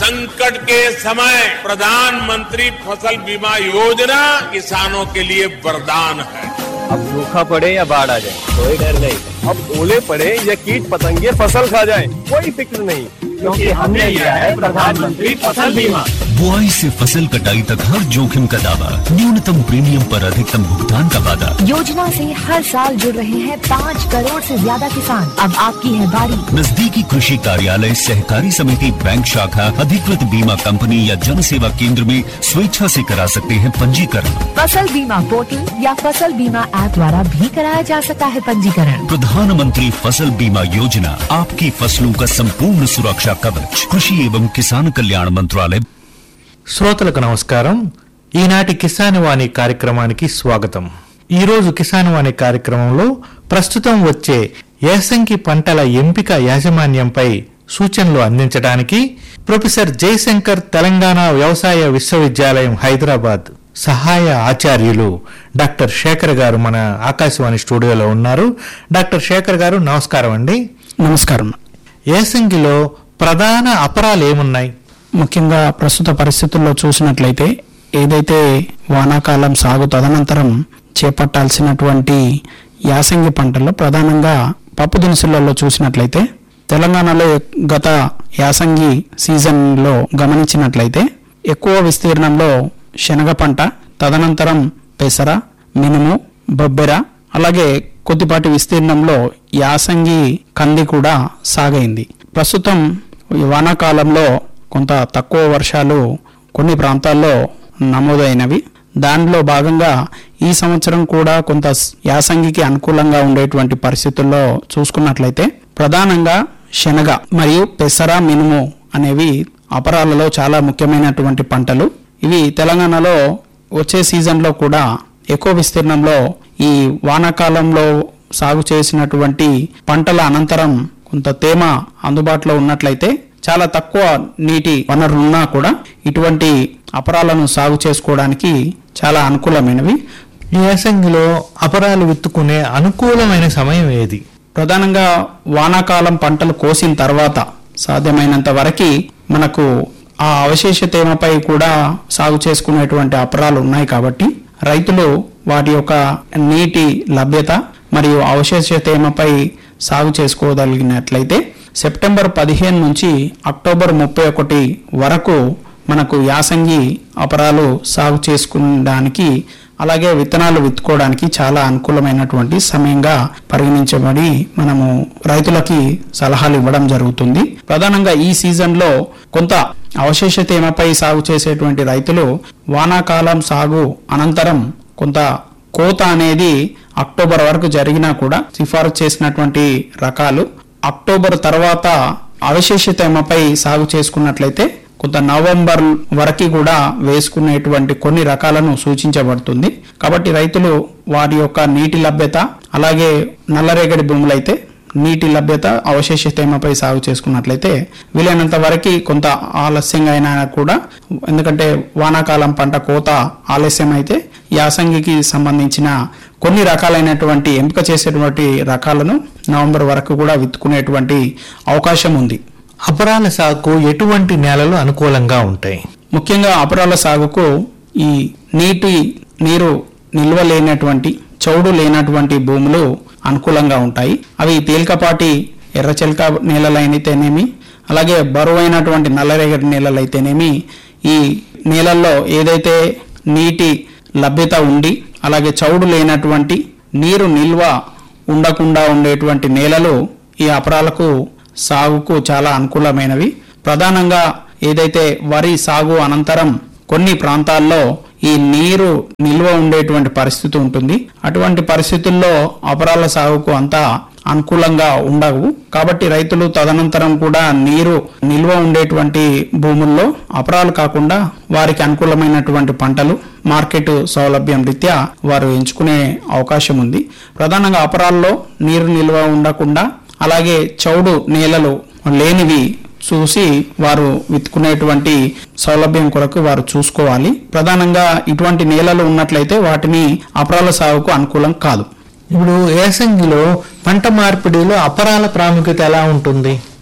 संकट के समय प्रधानमंत्री फसल बीमा योजना किसानों के लिए वरदान है अब सूखा पड़े या बाढ़ आ जाए कोई डर नहीं अब ओले पड़े या कीट पतंगे फसल खा जाए कोई फिक्र नहीं क्योंकि हमने लिया है प्रधानमंत्री फसल बीमा बुआई से फसल कटाई तक हर जोखिम का दावा न्यूनतम प्रीमियम पर अधिकतम भुगतान का वादा योजना से हर साल जुड़ रहे हैं पाँच करोड़ से ज्यादा किसान अब आपकी है बारी नजदीकी कृषि कार्यालय सहकारी समिति बैंक शाखा अधिकृत बीमा कंपनी या जन सेवा केंद्र में स्वेच्छा से करा सकते हैं पंजीकरण फसल बीमा पोर्टल या फसल बीमा ऐप द्वारा भी कराया जा सकता है पंजीकरण प्रधानमंत्री फसल बीमा योजना आपकी फसलों का संपूर्ण सुरक्षा कवच कृषि एवं किसान कल्याण मंत्रालय శ్రోతలకు నమస్కారం ఈనాటి కిసాన్ వాణి కార్యక్రమానికి స్వాగతం ఈరోజు కిసాన్ వాణి కార్యక్రమంలో ప్రస్తుతం వచ్చే యాసంగి పంటల ఎంపిక యాజమాన్యంపై సూచనలు అందించడానికి ప్రొఫెసర్ జయశంకర్ తెలంగాణ వ్యవసాయ విశ్వవిద్యాలయం హైదరాబాద్ సహాయ ఆచార్యులు డాక్టర్ శేఖర్ గారు మన ఆకాశవాణి స్టూడియోలో ఉన్నారు డాక్టర్ శేఖర్ గారు నమస్కారం అండి నమస్కారం యాసంగిలో ప్రధాన అపరాలు ఏమున్నాయి ముఖ్యంగా ప్రస్తుత పరిస్థితుల్లో చూసినట్లయితే ఏదైతే వానాకాలం సాగు తదనంతరం చేపట్టాల్సినటువంటి యాసంగి పంటల్లో ప్రధానంగా పప్పు దినుసులలో చూసినట్లయితే తెలంగాణలో గత యాసంగి సీజన్లో గమనించినట్లయితే ఎక్కువ విస్తీర్ణంలో శనగ పంట తదనంతరం పెసర మినుము బొబ్బెర అలాగే కొద్దిపాటి విస్తీర్ణంలో యాసంగి కంది కూడా సాగైంది ప్రస్తుతం ఈ వానాకాలంలో కొంత తక్కువ వర్షాలు కొన్ని ప్రాంతాల్లో నమోదైనవి దానిలో భాగంగా ఈ సంవత్సరం కూడా కొంత యాసంగికి అనుకూలంగా ఉండేటువంటి పరిస్థితుల్లో చూసుకున్నట్లయితే ప్రధానంగా శనగ మరియు పెసర మినుము అనేవి అపరాలలో చాలా ముఖ్యమైనటువంటి పంటలు ఇవి తెలంగాణలో వచ్చే సీజన్లో కూడా ఎక్కువ విస్తీర్ణంలో ఈ వానాకాలంలో సాగు చేసినటువంటి పంటల అనంతరం కొంత తేమ అందుబాటులో ఉన్నట్లయితే చాలా తక్కువ నీటి వనరులున్నా కూడా ఇటువంటి అపరాలను సాగు చేసుకోవడానికి చాలా అనుకూలమైనవి ఈ యాసంగిలో అపరాలు విత్తుకునే అనుకూలమైన సమయం ఏది ప్రధానంగా వానాకాలం పంటలు కోసిన తర్వాత సాధ్యమైనంత వరకు మనకు ఆ అవశేష తేమపై కూడా సాగు చేసుకునేటువంటి అపరాలు ఉన్నాయి కాబట్టి రైతులు వాటి యొక్క నీటి లభ్యత మరియు అవశేష తేమపై సాగు చేసుకోగలిగినట్లయితే సెప్టెంబర్ పదిహేను నుంచి అక్టోబర్ ముప్పై ఒకటి వరకు మనకు యాసంగి అపరాలు సాగు చేసుకునడానికి అలాగే విత్తనాలు విత్తుకోవడానికి చాలా అనుకూలమైనటువంటి సమయంగా పరిగణించబడి మనము రైతులకి సలహాలు ఇవ్వడం జరుగుతుంది ప్రధానంగా ఈ సీజన్లో కొంత అవశేష తేమపై సాగు చేసేటువంటి రైతులు వానాకాలం సాగు అనంతరం కొంత కోత అనేది అక్టోబర్ వరకు జరిగినా కూడా సిఫారసు చేసినటువంటి రకాలు అక్టోబర్ తర్వాత అవశేష తేమపై సాగు చేసుకున్నట్లయితే కొంత నవంబర్ వరకు కూడా వేసుకునేటువంటి కొన్ని రకాలను సూచించబడుతుంది కాబట్టి రైతులు వారి యొక్క నీటి లభ్యత అలాగే నల్లరేగడి భూములైతే నీటి లభ్యత అవశేష తేమపై సాగు చేసుకున్నట్లయితే వీలైనంత వరకు కొంత ఆలస్యంగా అయినా కూడా ఎందుకంటే వానాకాలం పంట కోత ఆలస్యం అయితే యాసంగికి సంబంధించిన కొన్ని రకాలైనటువంటి ఎంపిక చేసేటువంటి రకాలను నవంబర్ వరకు కూడా విత్తుకునేటువంటి అవకాశం ఉంది అపరాల సాగుకు ఎటువంటి నేలలు అనుకూలంగా ఉంటాయి ముఖ్యంగా అపరాల సాగుకు ఈ నీటి నీరు నిల్వ లేనటువంటి చౌడు లేనటువంటి భూములు అనుకూలంగా ఉంటాయి అవి తేలికపాటి ఎర్రచెలక నేలలైతేనేమి అలాగే బరువైనటువంటి నల్లరేగడి నేలలైతేనేమి ఈ నేలల్లో ఏదైతే నీటి లభ్యత ఉండి అలాగే చౌడు లేనటువంటి నీరు నిల్వ ఉండకుండా ఉండేటువంటి నేలలు ఈ అపరాలకు సాగుకు చాలా అనుకూలమైనవి ప్రధానంగా ఏదైతే వరి సాగు అనంతరం కొన్ని ప్రాంతాల్లో ఈ నీరు నిల్వ ఉండేటువంటి పరిస్థితి ఉంటుంది అటువంటి పరిస్థితుల్లో అపరాల సాగుకు అంతా అనుకూలంగా ఉండవు కాబట్టి రైతులు తదనంతరం కూడా నీరు నిల్వ ఉండేటువంటి భూముల్లో అపరాలు కాకుండా వారికి అనుకూలమైనటువంటి పంటలు మార్కెట్ సౌలభ్యం రీత్యా వారు ఎంచుకునే అవకాశం ఉంది ప్రధానంగా అపరాల్లో నీరు నిల్వ ఉండకుండా అలాగే చౌడు నేలలు లేనివి చూసి వారు విత్తుకునేటువంటి సౌలభ్యం కొరకు వారు చూసుకోవాలి ప్రధానంగా ఇటువంటి నేలలు ఉన్నట్లయితే వాటిని అపరాల సాగుకు అనుకూలం కాదు ఇప్పుడు ఏసంగిలో పంట మార్పిడిలో అపరాల ప్రాముఖ్యత ఎలా ఉంటుంది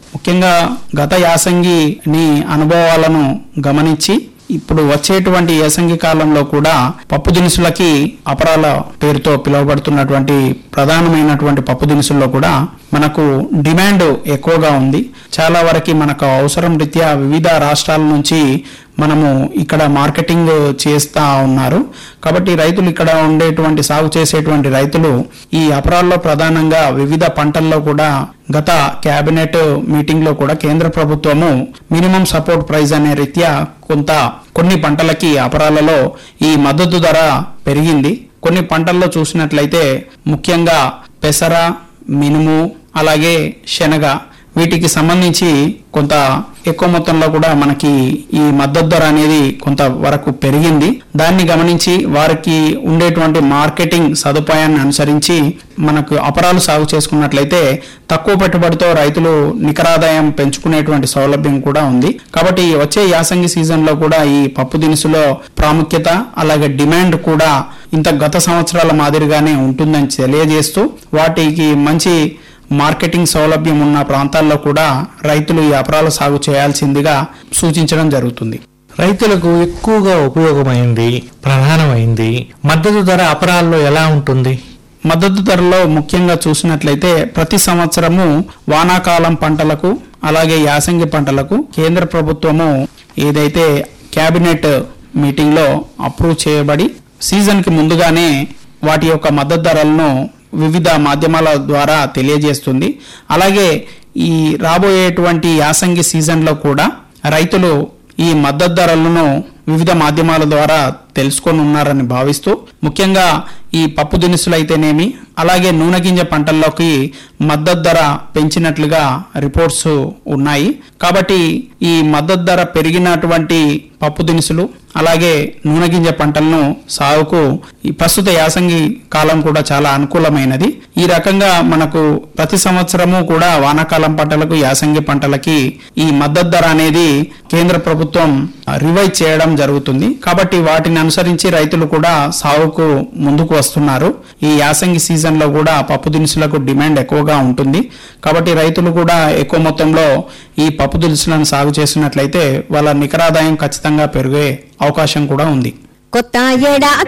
ముఖ్యంగా గత యాసంగిని అనుభవాలను గమనించి ఇప్పుడు వచ్చేటువంటి యాసంగి కాలంలో కూడా పప్పు దినుసులకి అపరాల పేరుతో పిలువబడుతున్నటువంటి ప్రధానమైనటువంటి పప్పు దినుసుల్లో కూడా మనకు డిమాండ్ ఎక్కువగా ఉంది చాలా వరకు మనకు అవసరం రీత్యా వివిధ రాష్ట్రాల నుంచి మనము ఇక్కడ మార్కెటింగ్ చేస్తా ఉన్నారు కాబట్టి రైతులు ఇక్కడ ఉండేటువంటి సాగు చేసేటువంటి రైతులు ఈ అపరాల్లో ప్రధానంగా వివిధ పంటల్లో కూడా గత కేబినెట్ మీటింగ్ లో కూడా కేంద్ర ప్రభుత్వము మినిమం సపోర్ట్ ప్రైస్ అనే రీత్యా కొంత కొన్ని పంటలకి అపరాలలో ఈ మద్దతు ధర పెరిగింది కొన్ని పంటల్లో చూసినట్లయితే ముఖ్యంగా పెసర మినుము అలాగే శనగ వీటికి సంబంధించి కొంత ఎక్కువ మొత్తంలో కూడా మనకి ఈ మద్దతు ధర అనేది కొంత వరకు పెరిగింది దాన్ని గమనించి వారికి ఉండేటువంటి మార్కెటింగ్ సదుపాయాన్ని అనుసరించి మనకు అపరాలు సాగు చేసుకున్నట్లయితే తక్కువ పెట్టుబడితో రైతులు నికరాదాయం పెంచుకునేటువంటి సౌలభ్యం కూడా ఉంది కాబట్టి వచ్చే యాసంగి సీజన్ లో కూడా ఈ పప్పు దినుసులో ప్రాముఖ్యత అలాగే డిమాండ్ కూడా ఇంత గత సంవత్సరాల మాదిరిగానే ఉంటుందని తెలియజేస్తూ వాటికి మంచి మార్కెటింగ్ సౌలభ్యం ఉన్న ప్రాంతాల్లో కూడా రైతులు ఈ అపరాల సాగు చేయాల్సిందిగా సూచించడం జరుగుతుంది రైతులకు ఎక్కువగా ఉపయోగమైంది ప్రధానమైంది మద్దతు ధర అపరాల్లో ఎలా ఉంటుంది మద్దతు ధరలో ముఖ్యంగా చూసినట్లయితే ప్రతి సంవత్సరము వానాకాలం పంటలకు అలాగే యాసంగి పంటలకు కేంద్ర ప్రభుత్వము ఏదైతే కేబినెట్ మీటింగ్ లో అప్రూవ్ చేయబడి సీజన్ కి ముందుగానే వాటి యొక్క మద్దతు ధరలను వివిధ మాధ్యమాల ద్వారా తెలియజేస్తుంది అలాగే ఈ రాబోయేటువంటి యాసంగి సీజన్ లో కూడా రైతులు ఈ మద్దతు ధరలను వివిధ మాధ్యమాల ద్వారా తెలుసుకొని ఉన్నారని భావిస్తూ ముఖ్యంగా ఈ పప్పు దినుసులు అయితేనేమి అలాగే నూనె గింజ పంటల్లోకి మద్దతు ధర పెంచినట్లుగా రిపోర్ట్స్ ఉన్నాయి కాబట్టి ఈ మద్దతు ధర పెరిగినటువంటి పప్పు దినుసులు అలాగే నూనె గింజ పంటలను సాగుకు ఈ ప్రస్తుత యాసంగి కాలం కూడా చాలా అనుకూలమైనది ఈ రకంగా మనకు ప్రతి సంవత్సరము కూడా వానాకాలం పంటలకు యాసంగి పంటలకి ఈ మద్దతు ధర అనేది కేంద్ర ప్రభుత్వం రివైజ్ చేయడం జరుగుతుంది కాబట్టి వాటిని అనుసరించి రైతులు కూడా సాగుకు ముందుకు వస్తున్నారు ఈ యాసంగి సీజన్ లో కూడా పప్పు దినుసులకు డిమాండ్ ఎక్కువగా ఉంటుంది కాబట్టి రైతులు కూడా ఎక్కువ మొత్తంలో ఈ పప్పు దినుసులను సాగు చేసినట్లయితే వాళ్ళ నికరాదాయం ఖచ్చితంగా పెరిగే అవకాశం కూడా ఉంది కొత్త ఏడా